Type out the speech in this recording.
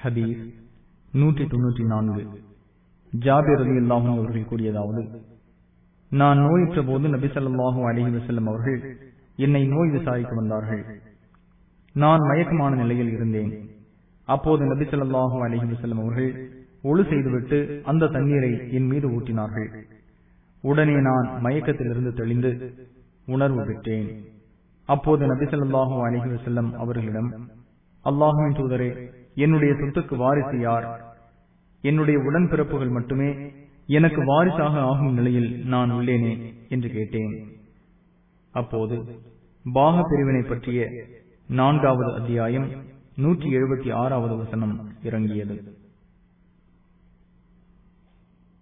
ஹதீஸ் நூற்றி தொன்னூற்றி நான்கு ஜாபிர் அலி அல்லாஹும் அவர்கள் கூறியதாவது நான் நோயுற்ற போது நபி ஸல்லல்லாஹு அலைஹி வஸல்லம் அவர்கள் என்னை நோய் விசாரிக்க வந்தார்கள் நான் மயக்கமான நிலையில் இருந்தேன் அப்போது நபி ஸல்லல்லாஹு அலைஹி வஸல்லம் அவர்கள் ஒழு செய்துவிட்டு அந்த தண்ணீரை என் மீது ஊற்றினார்கள் உடனே நான் மயக்கத்திலிருந்து தெளிந்து உணர்வு பெற்றேன் அப்போது நபி ஸல்லல்லாஹு அலைஹி வஸல்லம் அவர்களிடம் அல்லாஹுவின் தூதரே என்னுடைய சொத்துக்கு வாரிசு யார் என்னுடைய உடன்பிறப்புகள் மட்டுமே எனக்கு வாரிசாக ஆகும் நிலையில் நான் உள்ளேனே என்று கேட்டேன் அப்போது பாக பிரிவினை பற்றிய நான்காவது அத்தியாயம் நூற்றி எழுபத்தி ஆறாவது வசனம் இறங்கியது